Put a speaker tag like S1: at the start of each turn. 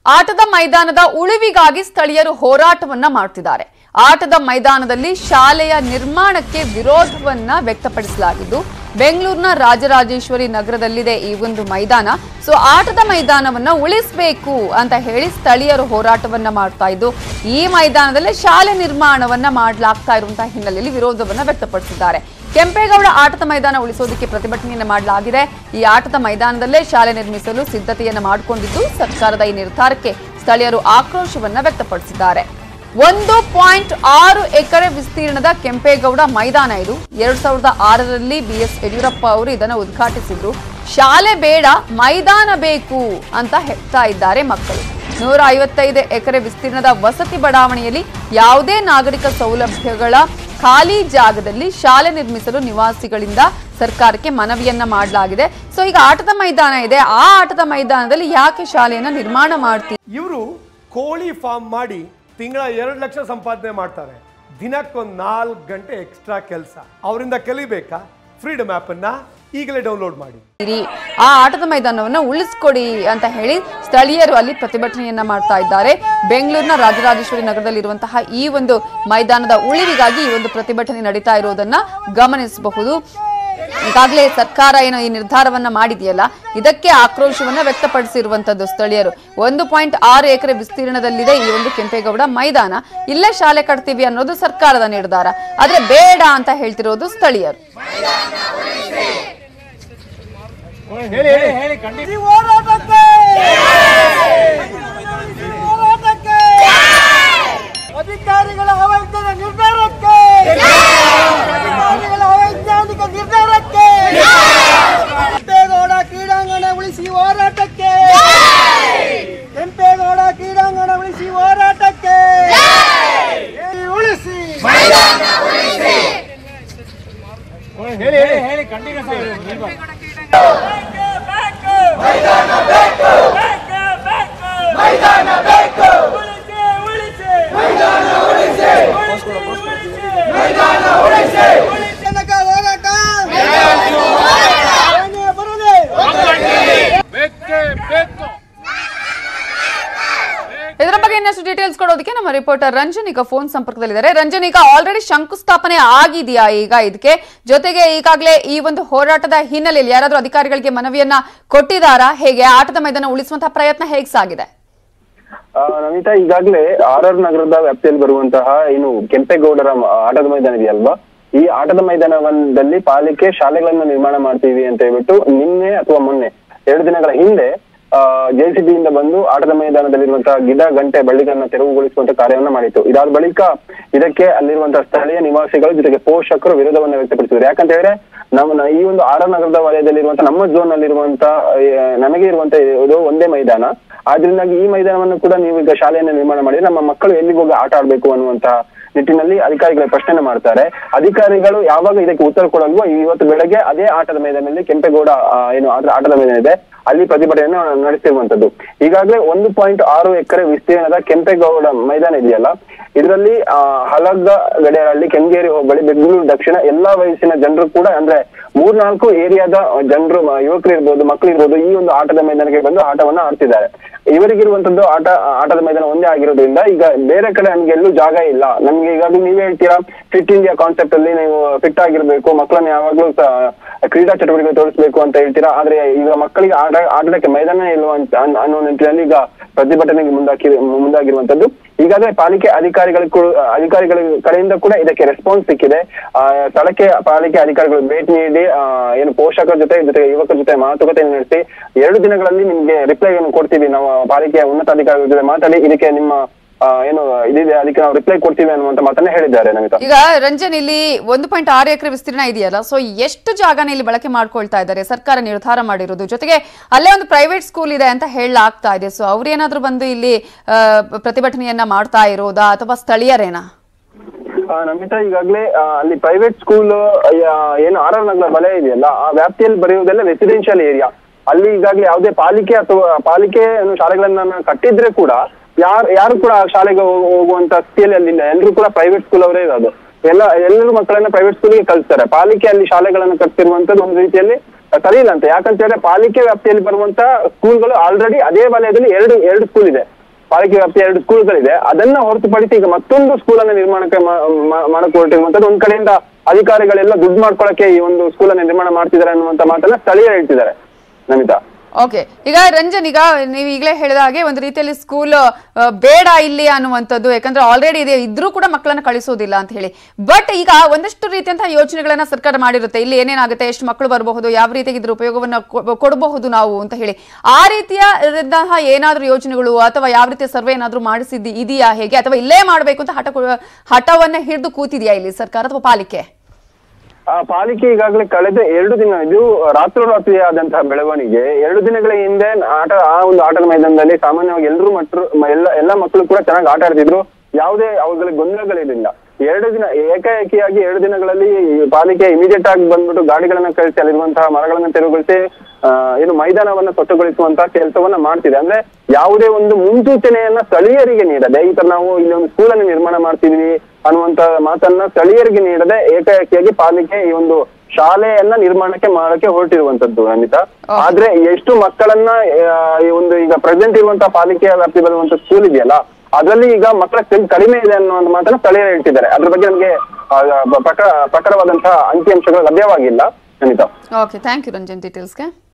S1: ಆಟದ ಮೈದಾನದ ಉಳಿವಿಗಾಗಿ ಸ್ಥಳೀಯರು ಹೋರಾಟವನ್ನ ಮಾಡ್ತಿದ್ದಾರೆ ಆಟದ ಮೈದಾನದಲ್ಲಿ ಶಾಲೆಯ ನಿರ್ಮಾಣಕ್ಕೆ ವಿರೋಧವನ್ನ ವ್ಯಕ್ತಪಡಿಸಲಾಗಿದ್ದು ಬೆಂಗಳೂರಿನ ರಾಜರಾಜೇಶ್ವರಿ ನಗರದಲ್ಲಿದೆ ಈ ಒಂದು ಮೈದಾನ ಸೊ ಆಟದ ಮೈದಾನವನ್ನ ಉಳಿಸಬೇಕು ಅಂತ ಹೇಳಿ ಸ್ಥಳೀಯರು ಹೋರಾಟವನ್ನ ಮಾಡ್ತಾ ಇದ್ದು ಈ ಮೈದಾನದಲ್ಲೇ ಶಾಲೆ ನಿರ್ಮಾಣವನ್ನ ಮಾಡಲಾಗ್ತಾ ಇರುವಂತಹ ಹಿನ್ನೆಲೆಯಲ್ಲಿ ವಿರೋಧವನ್ನ ವ್ಯಕ್ತಪಡಿಸಿದ್ದಾರೆ ಕೆಂಪೇಗೌಡ ಆಟದ ಮೈದಾನ ಉಳಿಸೋದಕ್ಕೆ ಪ್ರತಿಭಟನೆಯನ್ನು ಮಾಡಲಾಗಿದೆ ಈ ಆಟದ ಮೈದಾನದಲ್ಲೇ ಶಾಲೆ ನಿರ್ಮಿಸಲು ಸಿದ್ಧತೆಯನ್ನ ಮಾಡಿಕೊಂಡಿದ್ದು ಸರ್ಕಾರದ ಈ ನಿರ್ಧಾರಕ್ಕೆ ಸ್ಥಳೀಯರು ಆಕ್ರೋಶವನ್ನ ವ್ಯಕ್ತಪಡಿಸಿದ್ದಾರೆ ಒಂದು ಪಾಯಿಂಟ್ ಆರು ಎಕರೆ ವಿಸ್ತೀರ್ಣದ ಕೆಂಪೇಗೌಡ ಮೈದಾನ ಇದು ಎರಡ್ ಸಾವಿರದ ಆರರಲ್ಲಿ ಬಿ ಎಸ್ ಯಡಿಯೂರಪ್ಪ ಅವರು ಇದನ್ನು ಉದ್ಘಾಟಿಸಿದ್ರು ಶಾಲೆ ಬೇಡ ಮೈದಾನ ಬೇಕು ಅಂತ ಹೇಳ್ತಾ ಇದ್ದಾರೆ ಮಕ್ಕಳು ನೂರ ಐವತ್ತೈದು ಎಕರೆ ವಿಸ್ತೀರ್ಣದ ವಸತಿ ಬಡಾವಣೆಯಲ್ಲಿ ಯಾವುದೇ ನಾಗರಿಕ ಸೌಲಭ್ಯಗಳ ಖಾಲಿ ಜಾಗದಲ್ಲಿ ಶಾಲೆ ನಿರ್ಮಿಸಲು ನಿವಾಸಿಗಳಿಂದ ಸರ್ಕಾರಕ್ಕೆ ಮನವಿಯನ್ನ ಮಾಡಲಾಗಿದೆ ಸೊ ಈಗ ಆಟದ ಮೈದಾನ ಇದೆ ಆ ಆಟದ ಮೈದಾನದಲ್ಲಿ ಯಾಕೆ ಶಾಲೆಯನ್ನ ನಿರ್ಮಾಣ ಮಾಡ್ತೀವಿ
S2: ಇವರು ಕೋಳಿ ಫಾರ್ಮ್ ಮಾಡಿ ತಿಂಗಳ ಎರಡು ಲಕ್ಷ ಸಂಪಾದನೆ ಮಾಡ್ತಾರೆ ದಿನಕ್ಕೊಂದು ನಾಲ್ಕು ಗಂಟೆ ಎಕ್ಸ್ಟ್ರಾ ಕೆಲಸ ಅವರಿಂದ ಕಲಿಬೇಕಾ ಫ್ರೀಡಮ್ ಆ್ಯಪನ್ನು ಈಗಲೇ ಡೌನ್ಲೋಡ್ ಮಾಡಿ
S1: ಆ ಆಟದ ಮೈದಾನವನ್ನ ಉಳಿಸ್ಕೊಡಿ ಅಂತ ಹೇಳಿ ಸ್ಥಳೀಯರು ಅಲ್ಲಿ ಪ್ರತಿಭಟನೆಯನ್ನ ಮಾಡ್ತಾ ಇದ್ದಾರೆ ಬೆಂಗಳೂರಿನ ರಾಜರಾಜೇಶ್ವರಿ ನಗರದಲ್ಲಿರುವಂತಹ ಈ ಒಂದು ಮೈದಾನದ ಉಳಿವಿಗಾಗಿ ಈ ಒಂದು ಪ್ರತಿಭಟನೆ ನಡೀತಾ ಇರೋದನ್ನ ಗಮನಿಸಬಹುದು ಈಗಾಗಲೇ ಸರ್ಕಾರ ಏನು ಈ ನಿರ್ಧಾರವನ್ನ ಮಾಡಿದೆಯಲ್ಲ ಇದಕ್ಕೆ ಆಕ್ರೋಶವನ್ನ ವ್ಯಕ್ತಪಡಿಸಿರುವಂತದ್ದು ಸ್ಥಳೀಯರು ಒಂದು ಪಾಯಿಂಟ್ ಆರು ಎಕರೆ ವಿಸ್ತೀರ್ಣದಲ್ಲಿದೆ ಈ ಒಂದು ಕೆಂಪೇಗೌಡ ಮೈದಾನ ಇಲ್ಲೇ ಶಾಲೆ ಕಟ್ತೀವಿ ಅನ್ನೋದು ಸರ್ಕಾರದ ನಿರ್ಧಾರ ಆದ್ರೆ ಬೇಡ ಅಂತ ಹೇಳ್ತಿರೋದು ಸ್ಥಳೀಯರು
S3: ಈ ಹೋರಾಟಕ್ಕೆ ಈ ಹೋರಾಟಕ್ಕೆ ಅಧಿಕಾರಿಗಳ ಅವೈಜ್ಞಾನಿಕ ನಿರ್ಧಾರಕ್ಕೆ ಅಧಿಕಾರಿಗಳ ಅವೈಜ್ಞಾನಿಕ ನಿರ್ಧಾರಕ್ಕೆ ಕೆಂಪೇಗೌಡ ಕ್ರೀಡಾಂಗಣ ಉಳಿಸಿ ಹೋರಾಟಕ್ಕೆ ಕೆಂಪೇಗೌಡ ಕ್ರೀಡಾಂಗಣ ಉಳಿಸಿ ಹೋರಾಟಕ್ಕೆ ಉಳಿಸಿ ತನಕ ಹೋರಾಟ ಏನೇ ಬರಲಿ
S1: ಇದರ ಬಗ್ಗೆ ಇನ್ನಷ್ಟು ಡೀಟೇಲ್ಸ್ ಕೊಡೋದಕ್ಕೆ ನಮ್ಮ ರಿಪೋರ್ಟರ್ ರಂಜನ್ ಈಗ ಫೋನ್ ಸಂಪರ್ಕದಲ್ಲಿದ್ದಾರೆ ರಂಜನ್ ಈಗ ಆಲ್ರೆಡಿ ಶಂಕುಸ್ಥಾಪನೆ ಆಗಿದೆಯಾ ಈಗ ಇದಕ್ಕೆ ಜೊತೆಗೆ ಈಗಾಗಲೇ ಈ ಒಂದು ಹೋರಾಟದ ಹಿನ್ನೆಲೆಯಲ್ಲಿ ಯಾರಾದ್ರೂ ಅಧಿಕಾರಿಗಳಿಗೆ ಮನವಿಯನ್ನ ಕೊಟ್ಟಿದ್ದಾರಾ ಹೇಗೆ ಆಟದ ಮೈದಾನ ಉಳಿಸುವಂತಹ ಪ್ರಯತ್ನ ಹೇಗೆ ಸಾಗಿದೆ
S4: ಆ, ನಮಿತಾ ಈಗಾಗಲೇ ಆರ್ ಆರ್ ನಗರದ ವ್ಯಾಪ್ತಿಯಲ್ಲಿ ಬರುವಂತಹ ಏನು ಕೆಂಪೇಗೌಡರ ಮ- ಆಟದ ಮೈದಾನ ಇದೆಯಲ್ವಾ ಈ ಆಟದ ಮೈದಾನದಲ್ಲಿ ಪಾಲಿಕೆ ಶಾಲೆಗಳನ್ನ ನಿರ್ಮಾಣ ಮಾಡ್ತೀವಿ ಅಂತ ಹೇಳ್ಬಿಟ್ಟು ನಿನ್ನೆ ಅಥವಾ ಮೊನ್ನೆ ಎರಡು ದಿನಗಳ ಹಿಂದೆ ಜೆಸಿಬಿ ಇಂದ ಬಂದು ಆಟದ ಮೈದಾನದಲ್ಲಿರುವಂತಹ ಗಿಡ ಗಂಟೆ ಬಳ್ಳಿಗಳನ್ನ ತೆರವುಗೊಳಿಸುವಂತ ಕಾರ್ಯವನ್ನ ಮಾಡಿತ್ತು ಇದಾದ ಬಳಿಕ ಇದಕ್ಕೆ ಅಲ್ಲಿರುವಂತಹ ಸ್ಥಳೀಯ ನಿವಾಸಿಗಳು ಜೊತೆಗೆ ಪೋಷಕರು ವಿರೋಧವನ್ನ ವ್ಯಕ್ತಪಡಿಸಿದ್ರು ಯಾಕಂತ ಹೇಳಿದ್ರೆ ನಮ್ಮ ಈ ಒಂದು ಆರ್ ಆರ್ ನಗರದ ವಲಯದಲ್ಲಿರುವಂತಹ ನಮ್ಮ ಝೋನ್ ಅಲ್ಲಿರುವಂತಹ ಆ, ನಮಗೆ ಇರುವಂತ ಇದು ಒಂದೇ ಮೈದಾನ ಆದ್ರಿಂದಾಗಿ ಈ ಮೈದಾನವನ್ನು ಕೂಡ ನೀವು ಈಗ ಶಾಲೆಯನ್ನು ನಿರ್ಮಾಣ ಮಾಡಿ ನಮ್ಮ ಮಕ್ಕಳು ಎಲ್ಲಿಗೆ ಹೋಗಿ ಆಟ ಆಡ್ಬೇಕು ಅನ್ನುವಂತಹ ನಿಟ್ಟಿನಲ್ಲಿ ಅಧಿಕಾರಿಗಳ ಪ್ರಶ್ನೆ ಮಾಡ್ತಾರೆ ಅಧಿಕಾರಿಗಳು ಯಾವಾಗ ಇದಕ್ಕೆ ಉತ್ತರ ಕೊಡಲ್ವೋ ಇವತ್ತು ಬೆಳಗ್ಗೆ ಅದೇ ಆಟದ ಮೈದಾನದಲ್ಲಿ ಕೆಂಪೇಗೌಡ ಆ, ಏನು ಆಟ- ಆಟದ ಮೈದಾನ ಇದೆ ಅಲ್ಲಿ ಪ್ರತಿಭಟನೆಯನ್ನು ನಡೆಸಿರುವಂತದ್ದು ಈಗಾಗಲೇ ಒಂದು ಪಾಯಿಂಟ್ ಆರು ಎಕರೆ ವಿಸ್ತೀರ್ಣದ ಕೆಂಪೇಗೌಡ ಮೈದಾನ ಇದೆಯಲ್ಲ ಇದರಲ್ಲಿ ಆ, ಹಲಗ ಗಡಿಯಾರಹಳ್ಳಿ ಕೆಂಗೇರಿ ಹೋಬಳಿ ಬೆಂಗಳೂರು ದಕ್ಷಿಣ ಎಲ್ಲಾ ವಯಸ್ಸಿನ ಜನರು ಕೂಡ ಅಂದ್ರೆ ಮೂರ್ನಾಲ್ಕು ಏರಿಯಾದ ಜನರು ಯುವಕರು ಇರ್ಬೋದು ಮಕ್ಕಳು ಇರ್ಬೋದು ಈ ಒಂದು ಆಟದ ಮೈದಾನಕ್ಕೆ ಬಂದು ಆಟವನ್ನ ಆಡ್ತಿದ್ದಾರೆ ಇವರಿಗಿರುವಂತದ್ದು ಆಟ ಆಟದ ಮೈದಾನ ಒಂದೇ ಆಗಿರೋದ್ರಿಂದ ಈಗ ಬೇರೆ ಕಡೆ ನಮ್ಗೆ ಎಲ್ಲೂ ಜಾಗ ಇಲ್ಲ ನಮ್ಗೆ ಈಗಾಗಲೇ ನೀವೇ ಹೇಳ್ತೀರಾ ಫಿಟ್ ಇಂಡಿಯಾ ಕಾನ್ಸೆಪ್ಟ್ ಅಲ್ಲಿ ನೀವು ಫಿಟ್ ಆಗಿರ್ಬೇಕು ಮಕ್ಕಳನ್ನ ಯಾವಾಗ್ಲೂ ಸ- ಕ್ರೀಡಾ ಚಟುವಟಿಕೆ ತೋರಿಸ್ಬೇಕು ಅಂತ ಹೇಳ್ತೀರಾ ಆದ್ರೆ ಈಗ ಮಕ್ಕಳಿಗೆ ಆಟ ಆಡಲಿಕ್ಕೆ ಮೈದಾನ ಇಲ್ವಾ ಅಂತ ಅನ್- ಅನ್ನೋ ನಿಟ್ಟಿನಲ್ಲಿ ಈಗ ಪ್ರತಿಭಟನೆಗೆ ಮುಂದಾಕಿ ಮುಂದಾಗಿರುವಂತದ್ದು ಈಗಾಗಲೇ ಪಾಲಿಕೆ ಅಧಿಕಾರಿಗಳ ಕು- ಅಧಿಕಾರಿಗಳ ಕಡೆಯಿಂದ ಕೂಡ ಇದಕ್ಕೆ ರೆಸ್ಪಾನ್ಸ್ ಸಿಕ್ಕಿದೆ ಆ, ಸ್ಥಳಕ್ಕೆ ಪಾಲಿಕೆ ಅಧಿಕಾರಿಗಳು ಭೇಟಿ ನೀಡಿ ಆ, ಏನು ಪೋಷಕರ ಜೊತೆ ಜೊತೆಗೆ ಯುವಕರ ಜೊತೆ ಮಾತುಕತೆ ನಡೆಸಿ ಎರಡು ದಿನಗಳಲ್ಲಿ ನಿಮ್ಗೆ ರಿಪ್ಲೈ ಅನ್ನು ಕೊಡ್ತೀವಿ ನಾವು ಪಾಲಿಕೆಯ ಉನ್ನತಾಧಿಕಾರಿಗಳ ಜೊತೆ ಮಾತಾಡಿ ಇದಕ್ಕೆ ನಿಮ್ಮ ಆ, ಏನು ಇದಿದೆ ಅದಕ್ಕೆ ನಾವು ರಿಪ್ಲೈ ಕೊಡ್ತೀವಿ ಅನ್ನುವಂತ ಮಾತನ್ನ ಹೇಳಿದ್ದಾರೆ ನಮಿತಾ
S1: ಈಗ ರಂಜನ್ ಇಲ್ಲಿ ಒಂದು ಪಾಯಿಂಟ್ ಆರು ಎಕರೆ ವಿಸ್ತೀರ್ಣ ಇದೆಯಲ್ಲ ಸೊ ಎಷ್ಟು ಜಾಗನ ಇಲ್ಲಿ ಬಳಕೆ ಮಾಡ್ಕೊಳ್ತಾ ಇದ್ದಾರೆ ಸರ್ಕಾರ ನಿರ್ಧಾರ ಮಾಡಿರೋದು ಜೊತೆಗೆ ಅಲ್ಲೇ ಒಂದು ಪ್ರೈವೇಟ್ ಸ್ಕೂಲ್ ಇದೆ ಅಂತ ಹೇಳಲಾಗ್ತಾ ಇದೆ ಸೊ ಅವ್ರೇನಾದ್ರೂ ಬಂದು ಇಲ್ಲಿ ಆ, ಪ್ರತಿಭಟನೆಯನ್ನ ಮಾಡ್ತಾ ಇರೋದಾ ಅಥವಾ ಸ್ಥಳೀಯರೇನಾ
S4: ಆ, ನಮಿತಾ ಈಗಾಗಲೇ ಆ, ಅಲ್ಲಿ ಪ್ರೈವೇಟ್ ಸ್ಕೂಲ್ ಏನು ಆರ್ ಆರ್ ನಗರ ವಲಯ ಇದೆಯಲ್ಲ ಆ ವ್ಯಾಪ್ತಿಯಲ್ಲಿ ಬರೆಯುವುದೆಲ್ಲ ರೆಸಿಡೆನ್ಷಿಯಲ್ ಏರಿಯಾ ಅಲ್ಲಿ ಈಗಾಗಲೇ ಯಾವುದೇ ಪಾಲಿಕೆ ಅಥವಾ ಪಾಲಿಕೆ ಏನು ಶಾಲೆಗಳನ್ನ ಕಟ್ಟಿದ್ರೆ ಕೂಡ ಯಾರು ಯಾರು ಕೂಡ ಆ ಶಾಲೆಗೆ ಹೋಗು- ಹೋಗುವಂತ ಸ್ಥಿತಿಯಲ್ಲಿ ಅಲ್ಲಿಲ್ಲ ಎಲ್ಲರೂ ಕೂಡ ಪ್ರೈವೇಟ್ ಸ್ಕೂಲ್ ಅವರೇ ಇರೋದು ಎಲ್ಲ ಎಲ್ಲರೂ ಮಕ್ಕಳನ್ನ ಪ್ರೈವೇಟ್ ಸ್ಕೂಲ್ಗೆ ಕಳಿಸ್ತಾರೆ ಪಾಲಿಕೆ ಅಲ್ಲಿ ಶಾಲೆಗಳನ್ನ ಕಟ್ತಿರುವಂತದ್ದು ಒಂದು ರೀತಿಯಲ್ಲಿ ಸರಿ ಇಲ್ಲ ಅಂತ ಯಾಕಂತ ಹೇಳಿದ್ರೆ ಪಾಲಿಕೆ ವ್ಯಾಪ್ತಿಯಲ್ಲಿ ಬರುವಂತ ಸ್ಕೂಲ್ಗಳು ಆಲ್ರೆಡಿ ಅದೇ ವಲಯದಲ್ಲಿ ಎರಡು ಎರಡು ಸ್ಕೂಲ್ ಇದೆ ಪಾಲಿಕೆ ವ್ಯಾಪ್ತಿಯ ಎರಡು ಸ್ಕೂಲ್ಗಳಿದೆ ಅದನ್ನ ಹೊರತುಪಡಿಸಿ ಈಗ ಮತ್ತೊಂದು ಸ್ಕೂಲನ್ನ ನಿರ್ಮಾಣಕ್ಕೆ ಮಾ- ಮಾ- ಮಾಡಕ್ ಹೊರಟಿರುವಂತದ್ದು ಒಂದ್ ಕಡೆಯಿಂದ ಅಧಿಕಾರಿಗಳೆಲ್ಲ ದುಡ್ಡು ಮಾಡ್ಕೊಳಕ್ಕೆ ಈ ಒಂದು ಸ್ಕೂಲನ್ನ ನಿರ್ಮಾಣ ಮಾಡ್ತಿದ್ದಾರೆ ಅನ್ನುವಂತ ಮಾತನ್ನ ಸ್ಥಳೀಯರು ಹೇಳ್ತಿದ್ದಾರೆ ನಮಿತಾ
S1: ಓಕೆ ಈಗ ರಂಜನ್ ಈಗ ನೀವು ಈಗಲೇ ಹೇಳಿದ ಹಾಗೆ ಒಂದು ರೀತಿಯಲ್ಲಿ ಸ್ಕೂಲ್ ಬೇಡ ಇಲ್ಲಿ ಅನ್ನುವಂಥದ್ದು ಯಾಕಂದ್ರೆ ಆಲ್ರೆಡಿ ಇದೆ ಇದ್ರೂ ಕೂಡ ಮಕ್ಕಳನ್ನ ಕಳಿಸೋದಿಲ್ಲ ಅಂತ ಹೇಳಿ ಬಟ್ ಈಗ ಒಂದಷ್ಟು ರೀತಿಯಂತಹ ಯೋಜನೆಗಳನ್ನ ಸರ್ಕಾರ ಮಾಡಿರುತ್ತೆ ಇಲ್ಲಿ ಏನೇನಾಗುತ್ತೆ ಎಷ್ಟು ಮಕ್ಕಳು ಬರಬಹುದು ಯಾವ ರೀತಿಯಾಗಿ ಇದ್ರ ಉಪಯೋಗವನ್ನ ಕೊ- ಕೊಡಬಹುದು ನಾವು ಅಂತ ಹೇಳಿ ಆ ರೀತಿಯ ಇದ್ದಂತಹ ಏನಾದ್ರೂ ಯೋಜನೆಗಳು ಅಥವಾ ಯಾವ ರೀತಿಯ ಸರ್ವೆ ಏನಾದ್ರೂ ಮಾಡಿಸಿದ್ದು ಇದೆಯಾ ಹೇಗೆ ಅಥವಾ ಇಲ್ಲೇ ಮಾಡಬೇಕು ಅಂತ ಹಠ ಕೊ- ಹಠವನ್ನ ಹಿಡಿದು ಕೂತಿದೆಯಾ ಇಲ್ಲಿ ಸರ್ಕಾರ ಅಥವಾ ಪಾಲಿಕೆ
S4: ಆ ಪಾಲಿಕೆ ಈಗಾಗಲೇ ಕಳೆದ ಎರಡು ದಿನ ಇದು ರಾತ್ರೋರಾತ್ರಿ ಆದಂತಹ ಬೆಳವಣಿಗೆ ಎರಡು ದಿನಗಳ ಹಿಂದೆ ಆಟ ಆ ಒಂದು ಆಟದ ಮೈದಾನದಲ್ಲಿ ಸಾಮಾನ್ಯವಾಗಿ ಎಲ್ಲರೂ ಮಟ್ರು ಮ- ಎಲ್ಲ ಎಲ್ಲ ಮಕ್ಕಳು ಕೂಡ ಚೆನ್ನಾಗಿ ಆಟ ಆಡ್ತಿದ್ರು ಯಾವುದೇ ಅವುಗಳಿಗೆ ಗೊಂದಲಗಳಿರಲಿಲ್ಲ ಎರಡು ದಿನ ಏಕಾಏಕಿಯಾಗಿ ಎರಡು ದಿನಗಳಲ್ಲಿ ಈ ಪಾಲಿಕೆ ಇಮಿಡಿಯೇಟ್ ಆಗಿ ಬಂದ್ಬಿಟ್ಟು ಗಾಡಿಗಳನ್ನ ಕಳಿಸಿ ಅಲ್ಲಿರುವಂತಹ ಮರಗಳನ್ನ ತೆರವುಗೊಳಿಸಿ ಆ, ಏನು ಮೈದಾನವನ್ನ ಸ್ವಚ್ಛಗೊಳಿಸುವಂತಹ ಕೆಲಸವನ್ನ ಮಾಡ್ತಿದೆ ಅಂದ್ರೆ ಯಾವುದೇ ಒಂದು ಮುನ್ಸೂಚನೆಯನ್ನ ಸ್ಥಳೀಯರಿಗೆ ನೀಡದೆ ಈ ತರ ನಾವು ಇಲ್ಲಿ ಒಂದು ಸ್ಕೂಲನ್ನು ನಿರ್ಮಾಣ ಮಾಡ್ತಿದೀವಿ ಅನ್ನುವಂತ ಮಾತನ್ನ ಸ್ಥಳೀಯರಿಗೆ ನೀಡದೆ ಏಕಾಏಕಿಯಾಗಿ ಪಾಲಿಕೆ ಈ ಒಂದು ಶಾಲೆಯನ್ನ ನಿರ್ಮಾಣಕ್ಕೆ ಮಾಡಕ್ಕೆ ಹೊರಟಿರುವಂತದ್ದು ನಮಿತಾ ಆದ್ರೆ ಎಷ್ಟು ಮಕ್ಕಳನ್ನ ಆ, ಈ ಒಂದು ಈಗ ಪ್ರೆಸೆಂಟ್ ಇರುವಂತಹ ಪಾಲಿಕೆಯ ವ್ಯಾಪ್ತಿ ಬರುವಂತ ಸ್ಕೂಲ್ ಇದೆಯಲ್ಲ ಅದರಲ್ಲಿ ಈಗ ಮಕ್ಕಳ ಸಂಖ್ಯೆ ಕಡಿಮೆ ಇದೆ ಅನ್ನುವಂತ ಮಾತನ್ನ ಸ್ಥಳೀಯರು ಹೇಳ್ತಿದ್ದಾರೆ ಅದ್ರ ಬಗ್ಗೆ ನಮಗೆ ಪ್ರಕಟ ಪ್ರಕಟವಾದಂತಹ ಅಂಕಿಅಂಶಗಳು ಲಭ್ಯವಾಗಿಲ್ಲ Namitha
S1: okay thank you Ranjan ಡೀಟೇಲ್ಸ್ಗೆ